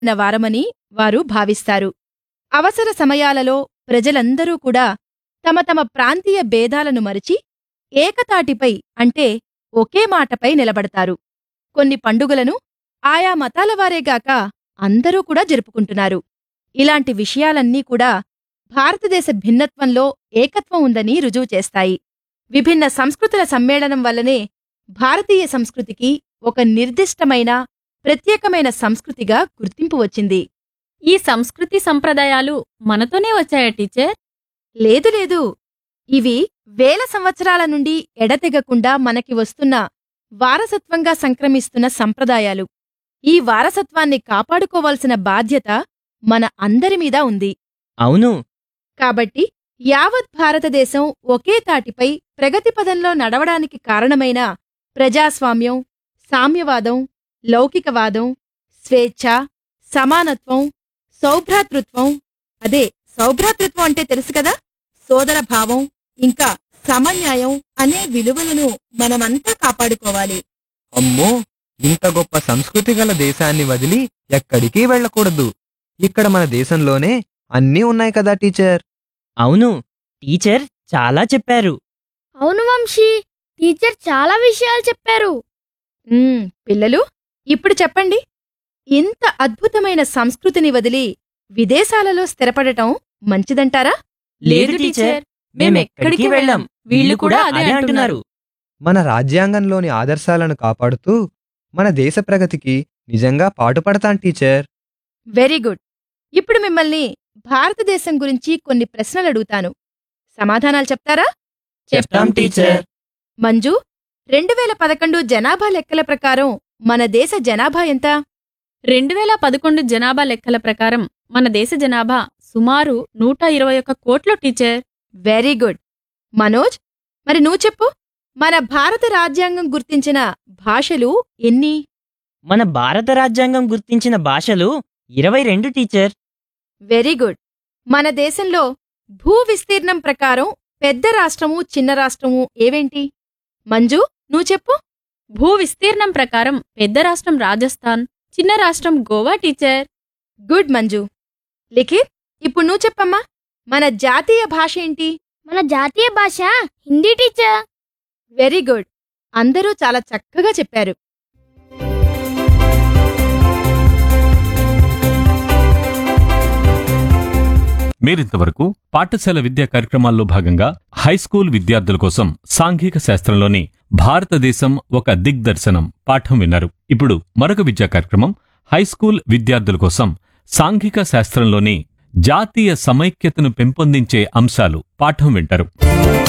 న వారమని వారు భావిస్తారు అవసర సమయాలలో ప్రజలందరూ కూడా తమ తమ ప్రాంతీయ భేదాలను మరిచి ఏకతాటిపై అంటే ఒకే మాటపై నిలబడతారు కొన్ని పండుగలను ఆయా మతాలవారేగాక అందరూ కూడా జరుపుకుంటున్నారు ఇలాంటి విషయాలన్నీ కూడా భారతదేశ భిన్నత్వంలో ఏకత్వం ఉందని రుజువు చేస్తాయి విభిన్న సంస్కృతుల సమ్మేళనం వల్లనే భారతీయ సంస్కృతికి ఒక నిర్దిష్టమైన ప్రత్యేకమైన సంస్కృతిగా గుర్తింపు వచ్చింది ఈ సంస్కృతి సంప్రదాయాలు మనతోనే వచ్చాయా టీచర్ లేదు లేదు ఇవి వేల సంవత్సరాల నుండి ఎడతెగకుండా మనకి వస్తున్న వారసత్వంగా సంక్రమిస్తున్న సంప్రదాయాలు ఈ వారసత్వాన్ని కాపాడుకోవాల్సిన బాధ్యత మన అందరి మీద ఉంది అవును కాబట్టి యావత్ భారతదేశం ఒకే తాటిపై ప్రగతి పదంలో నడవడానికి కారణమైన ప్రజాస్వామ్యం సామ్యవాదం లౌకికవాదం స్వేచ్ఛ సమానత్వం సౌభ్రాతృత్వం అదే సౌభ్రాతృత్వం అంటే తెలుసు కదా సోదరభావం ఇంకా సమన్యాయం అనే విలువలను మనమంతా కాపాడుకోవాలి అమ్మో ఇంత గొప్ప సంస్కృతి గల దేశాన్ని వదిలి ఎక్కడికి వెళ్ళకూడదు ఇక్కడ మన దేశంలోనే అన్నీ ఉన్నాయి కదా టీచర్ అవును టీచర్ చాలా చెప్పారు అవును వంశీ టీచర్ చాలా విషయాలు చెప్పారు ఉమ్, పిల్లలు ఇప్పుడు చెప్పండి ఇంత అద్భుతమైన సంస్కృతిని వదిలి విదేశాలలో స్థిరపడటం మంచిదంటారా లేదు టీచర్ మేమెక్కడికి వెళ్ళాం వీళ్ళు కూడా అదే అంటున్నారు మన రాజ్యాంగంలోని ఆదర్శాలను కాపాడుతూ మన దేశ ప్రగతికి నిజంగా పాటుపడతాం టీచర్ వెరీ గుడ్ ఇప్పుడు మిమ్మల్ని భారతదేశం గురించి కొన్ని ప్రశ్నలు అడుగుతాను సమాధానాలు చెప్తారా చెప్తాం టీచర్ మంజు రెండు వేల పదకొండు జనాభా లెక్కల ప్రకారం మన దేశ జనాభా ఎంత రెండు వేల పదకొండు జనాభా లెక్కల ప్రకారం మన దేశ జనాభా సుమారు నూట ఇరవై ఒక్క కోట్లు టీచర్ వెరీ గుడ్ మనోజ్ మరి నువ్వు చెప్పు మన భారత రాజ్యాంగం గుర్తించిన భాషలు ఎన్ని మన భారత రాజ్యాంగం గుర్తించిన భాషలు ఇరవై రెండు టీచర్ వెరీ గుడ్ మన దేశంలో భూ విస్తీర్ణం ప్రకారం పెద్ద రాష్ట్రము చిన్న రాష్ట్రము ఏవేంటి మంజు నువ్వు చెప్పు భూ విస్తీర్ణం ప్రకారం పెద్ద రాష్ట్రం రాజస్థాన్ చిన్న రాష్ట్రం గోవా టీచర్ గుడ్ మంజు లిఖిత్ ఇప్పుడు నువ్వు చెప్పమ్మా మన జాతీయ భాష ఏంటి మన జాతీయ భాష హిందీ టీచర్ వెరీ గుడ్ అందరూ చాలా చక్కగా చెప్పారు మీరింతవరకు పాఠశాల విద్యా కార్యక్రమాల్లో భాగంగా హైస్కూల్ విద్యార్థుల కోసం సాంఘిక శాస్త్రంలోని భారతదేశం ఒక దిగ్దర్శనం పాఠం విన్నారు ఇప్పుడు మరొక విద్యా కార్యక్రమం హైస్కూల్ విద్యార్థుల కోసం సాంఘిక శాస్త్రంలోని జాతీయ సమైక్యతను పెంపొందించే అంశాలు పాఠం వింటారు